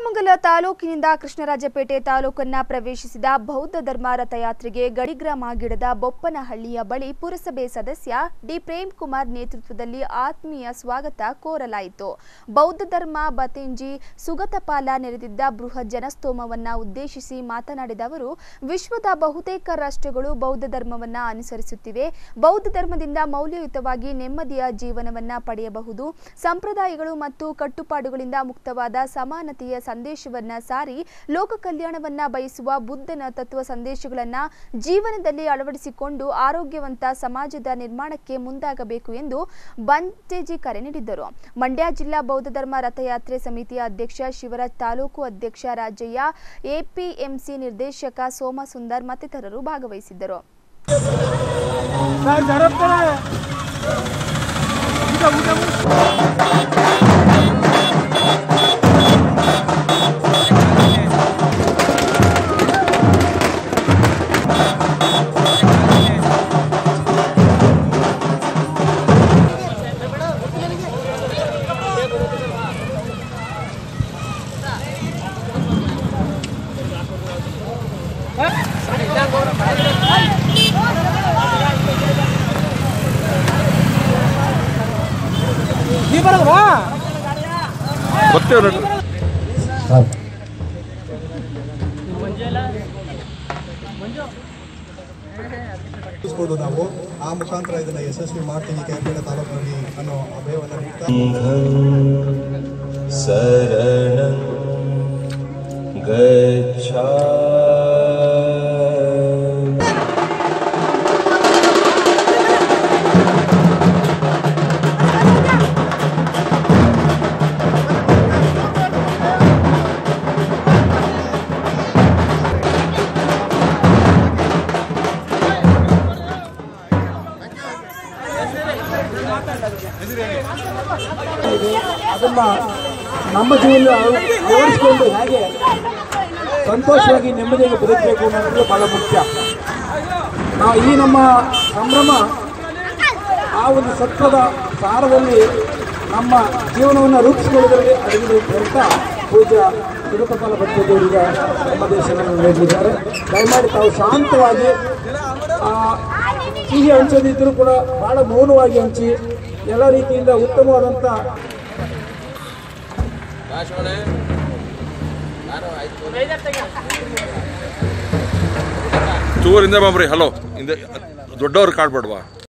ನೆಲಮಂಗಲ ತಾಲೂಕಿನಿಂದ ಕೃಷ್ಣರಾಜಪೇಟೆ ತಾಲೂಕನ್ನ ಪ್ರವೇಶಿಸಿದ ಬೌದ್ಧ ಧರ್ಮ ರಥಯಾತ್ರೆಗೆ ಗಡಿಗ್ರಾಮ ಗಿಡದ ಬೊಪ್ಪನಹಳ್ಳಿಯ ಬಳಿ ಪುರಸಭೆ ಸದಸ್ಯ ಡಿ ಪ್ರೇಮ್ ಕುಮಾರ್ ನೇತೃತ್ವದಲ್ಲಿ ಆತ್ಮೀಯ ಸ್ವಾಗತ ಕೋರಲಾಯಿತು ಬೌದ್ಧ ಧರ್ಮ ಬತೆಂಜಿ ಸುಗತಪಾಲ ನೆರೆದಿದ್ದ ಬೃಹತ್ ಜನಸ್ತೋಮವನ್ನ ಉದ್ದೇಶಿಸಿ ಮಾತನಾಡಿದ ಅವರು ವಿಶ್ವದ ಬಹುತೇಕ ರಾಷ್ಟ್ರಗಳು ಬೌದ್ಧ ಧರ್ಮವನ್ನ ಅನುಸರಿಸುತ್ತಿವೆ ಬೌದ್ಧ ಧರ್ಮದಿಂದ ಮೌಲ್ಯಯುತವಾಗಿ ನೆಮ್ಮದಿಯ ಜೀವನವನ್ನ ಪಡೆಯಬಹುದು ಸಂಪ್ರದಾಯಗಳು ಮತ್ತು ಕಟ್ಟುಪಾಡುಗಳಿಂದ ಮುಕ್ತವಾದ ಸಮಾನತೆಯ ಸಂದೇಶವನ್ನ ಸಾರಿ ಲೋಕ ಕಲ್ಯಾಣವನ್ನ ಬಯಸುವ ಬುದ್ಧನ ತತ್ವ ಸಂದೇಶಗಳನ್ನ ಜೀವನದಲ್ಲಿ ಅಳವಡಿಸಿಕೊಂಡು ಆರೋಗ್ಯವಂತ ಸಮಾಜದ ನಿರ್ಮಾಣಕ್ಕೆ ಮುಂದಾಗಬೇಕು ಎಂದು ಬಂತೇಜಿ ಕರೆ ನೀಡಿದ್ದರು ಮಂಡ್ಯ ಜಿಲ್ಲಾ ಬೌದ್ಧ ಧರ್ಮ ರಥಯಾತ್ರೆ ಸಮಿತಿಯ ಅಧ್ಯಕ್ಷ ಶಿವರಾಜ್ ತಾಲೂಕು ಅಧ್ಯಕ್ಷ ರಾಜಯ್ಯ ಎಪಿಎಂಸಿ ನಿರ್ದೇಶಕ ಸೋಮಸುಂದರ್ ಮತ್ತಿತರರು ಭಾಗವಹಿಸಿದ್ದರು ಗೊತ್ತೇ ನೋಡಿ ಕೊಂಡು ನಾವು ಆ ಮುಖಾಂತರ ಇದನ್ನ ಯಶಸ್ವಿ ಮಾಡ್ತೀವಿ ಕೆಂಪೇಡ ತಾಲೂಕಿನಲ್ಲಿ ಅನ್ನೋ ಅಭಯವನ್ನು ನೀಡ್ತಾ शरणं गच्छा ಅದನ್ನ ನಮ್ಮ ಜೀವನ ಅಳವಡಿಸಿಕೊಂಡು ಹೇಗೆ ಸಂತೋಷವಾಗಿ ನೆಮ್ಮದಿಯಾಗಿ ಬದುಕಬೇಕು ಅನ್ನೋದು ಬಹಳ ಮುಖ್ಯ ನಾವು ಈ ನಮ್ಮ ಸಂಭ್ರಮ ಆ ಒಂದು ಸತ್ವದ ಸಾರದಲ್ಲಿ ನಮ್ಮ ಜೀವನವನ್ನು ರೂಪಿಸಿಕೊಳ್ಳುವುದರಲ್ಲಿ ಅಡಗಿದೆ ಅಂತ ಪೂಜ್ಯ ತಿರುಪತಲ ಭಟ್ಟದೇವರಿಗೆ ನಮ್ಮ ದೇಶವನ್ನು ನೀಡಲಿದ್ದಾರೆ ದಯಮಾಡಿ ತಾವು ಶಾಂತವಾಗಿ ಆ, ಸಿಹಿ ಹಂಚದಿದ್ದರೂ ಕೂಡ ಬಹಳ ಮೌನವಾಗಿ ಹಂಚಿ ಎಲ್ಲ ರೀತಿಯಿಂದ ಉತ್ತಮವಾದಂಥ ಚೂರಿಂದ ಬಾಬ್ರಿ ಹಲೋ ಹಿಂದೆ ದೊಡ್ಡವ್ರು ಕಾಡ್ಬೇಡ್ವಾ